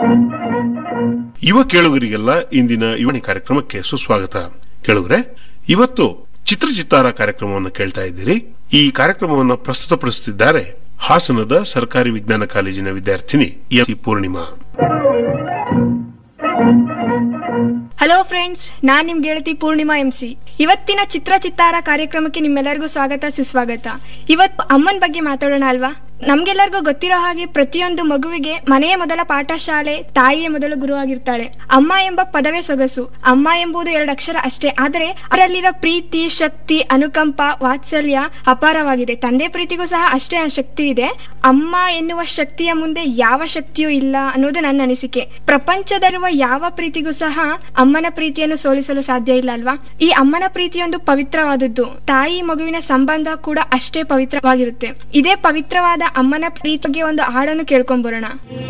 ಯುವ ಕೇಳುಗರಿಗೆಲ್ಲ ಇಂದಿನ ಯುವಣಿ ಕಾರ್ಯಕ್ರಮಕ್ಕೆ ಸುಸ್ವಾಗತ ಕೇಳುಗರೆ ಇವತ್ತು ಚಿತ್ರಚಿತ್ತಾರ ಕಾರ್ಯಕ್ರಮವನ್ನು ಕೇಳ್ತಾ ಇದ್ದೀರಿ ಈ ಕಾರ್ಯಕ್ರಮವನ್ನು ಪ್ರಸ್ತುತಪಡಿಸುತ್ತಿದ್ದಾರೆ ಹಾಸನದ ಸರ್ಕಾರಿ ವಿಜ್ಞಾನ ಕಾಲೇಜಿನ ವಿದ್ಯಾರ್ಥಿನಿ ಎಂ ಪೂರ್ಣಿಮಾ ಹಲೋ ಫ್ರೆಂಡ್ಸ್ ನಾನ್ ನಿಮ್ ಗೆಳತಿ ಪೂರ್ಣಿಮಾ ಎಂಸಿ ಇವತ್ತಿನ ಚಿತ್ರ ಚಿತ್ತಾರ ಕಾರ್ಯಕ್ರಮಕ್ಕೆ ನಿಮ್ಮೆಲ್ಲರಿಗೂ ಸ್ವಾಗತ ಸುಸ್ವಾಗತ ಇವತ್ತು ಅಮ್ಮನ ಬಗ್ಗೆ ಮಾತಾಡೋಣ ಅಲ್ವಾ ನಮ್ಗೆಲ್ಲರಿಗೂ ಗೊತ್ತಿರೋ ಹಾಗೆ ಪ್ರತಿಯೊಂದು ಮಗುವಿಗೆ ಮನೆಯ ಮೊದಲ ಪಾಠಶಾಲೆ ತಾಯಿಯ ಮೊದಲ ಗುರುವಾಗಿರ್ತಾಳೆ ಅಮ್ಮ ಎಂಬ ಪದವೇ ಸೊಗಸು ಅಮ್ಮ ಎಂಬುದು ಎರಡು ಅಕ್ಷರ ಅಷ್ಟೇ ಆದರೆ ಅದರಲ್ಲಿರೋ ಪ್ರೀತಿ ಶಕ್ತಿ ಅನುಕಂಪ ವಾತ್ಸಲ್ಯ ಅಪಾರವಾಗಿದೆ ತಂದೆ ಪ್ರೀತಿಗೂ ಸಹ ಅಷ್ಟೇ ಶಕ್ತಿ ಇದೆ ಅಮ್ಮ ಎನ್ನುವ ಶಕ್ತಿಯ ಮುಂದೆ ಯಾವ ಶಕ್ತಿಯೂ ಇಲ್ಲ ಅನ್ನೋದು ನನ್ನ ಅನಿಸಿಕೆ ಪ್ರಪಂಚದಲ್ಲಿರುವ ಯಾವ ಪ್ರೀತಿಗೂ ಸಹ ಅಮ್ಮನ ಪ್ರೀತಿಯನ್ನು ಸೋಲಿಸಲು ಸಾಧ್ಯ ಇಲ್ಲ ಅಲ್ವಾ ಈ ಅಮ್ಮನ ಪ್ರೀತಿಯೊಂದು ಪವಿತ್ರವಾದದ್ದು ತಾಯಿ ಮಗುವಿನ ಸಂಬಂಧ ಕೂಡ ಅಷ್ಟೇ ಪವಿತ್ರವಾಗಿರುತ್ತೆ ಇದೇ ಪವಿತ್ರವಾದ ಅಮ್ಮನ ಪ್ರೀತಿಗೆ ಒಂದು ಹಾಡನ್ನು ಕೇಳ್ಕೊಂಬರೋಣ